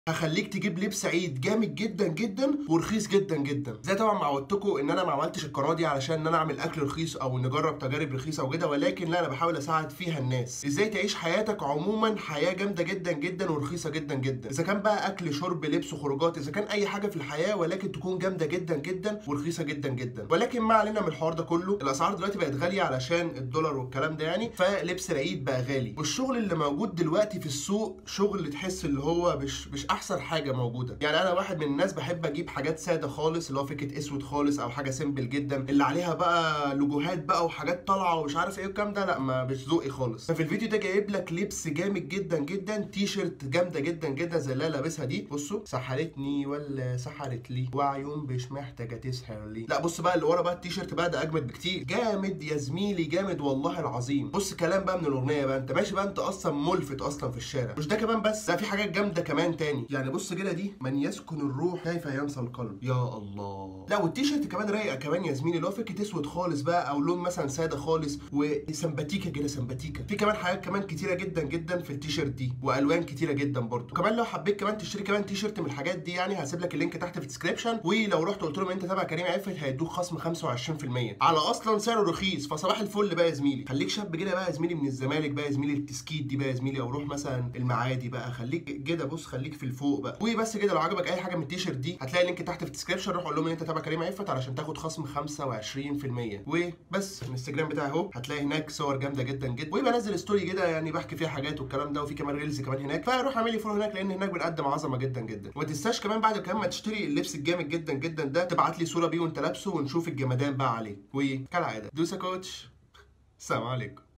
هخليك تجيب لبس عيد جامد جدا جدا ورخيص جدا جدا زي طبعا ما عودتكم ان انا ما عملتش القناه دي علشان ان انا اعمل اكل رخيص او نجرب تجارب رخيصه وكده ولكن لا انا بحاول اساعد فيها الناس ازاي تعيش حياتك عموما حياه جامده جدا جدا ورخيصه جدا جدا اذا كان بقى اكل شرب لبس خروجات اذا كان اي حاجه في الحياه ولكن تكون جامده جدا جدا ورخيصه جدا جدا ولكن ما علينا من الحوار ده كله الاسعار دلوقتي بقت غاليه علشان الدولار والكلام ده يعني فلبس العيد بقى غالي والشغل اللي موجود دلوقتي في السوق شغل تحس اللي هو مش مش احسن حاجه موجوده يعني انا واحد من الناس بحب اجيب حاجات ساده خالص اللي هو فكره اسود خالص او حاجه سيمبل جدا اللي عليها بقى لوجوهات بقى وحاجات طالعه ومش عارف ايه والكلام ده لا ما مش ذوقي خالص ففي الفيديو ده جايب لك لبس جامد جدا جدا تي شيرت جامده جدا جدا زي اللي انا لابسها دي بصوا سحرتني ولا سحرت لي وعيون مش محتاجه تسحر لي لا بص بقى اللي ورا بقى التي شيرت بقى ده اجمد بكتير جامد يا زميلي جامد والله العظيم بص كلام بقى من الاغنيه بقى انت ماشي بقى انت اصلا ملفت اصلا في الشارع مش ده كمان بس لا في حاجات جامده كمان تاني يعني بص كده دي من يسكن الروح كيف ينسى القلب يا الله لا والتيشيرت كمان رايقه كمان يا زميلي اللي هو فكره اسود خالص بقى او لون مثلا ساده خالص وسمباتيكا كده سمباتيكا في كمان حاجات كمان كتيره جدا جدا في التيشيرت دي والوان كتيره جدا برضو كمان لو حبيت كمان تشتري كمان تيشيرت من الحاجات دي يعني هسيب لك اللينك تحت في الديسكربشن ولو رحت قلت لهم انت تابع كريم عفت هيدوك خصم 25% على اصلا سعره رخيص فصباح الفل بقى يا زميلي خليك شاب كده بقى يا زميلي من الزمالك بقى يا زميلي التسكيت دي بقى يا زميلي او روح مثلا المعادي بقى خليك كده بص خليك في الفوق بقى وبس كده لو عجبك اي حاجه من التيشيرت دي هتلاقي اللينك تحت في الديسكربشن روح قول لهم ان انت تابع كريم عفت علشان تاخد خصم 25% وبس الانستجرام بتاعي اهو هتلاقي هناك صور جامده جدا جدا وبنزل ستوري كده يعني بحكي فيها حاجات والكلام ده وفي كمان ريلز كمان هناك فروح اعمل لي فولو هناك لان هناك بنقدم عظمه جدا جدا وما تنساش كمان بعد كمان ما تشتري اللبس الجامد جدا جدا ده تبعت لي صوره بيه وانت لابسه ونشوف الجمدان بقى عليه وكالعاده دوسا كوتش السلام عليكم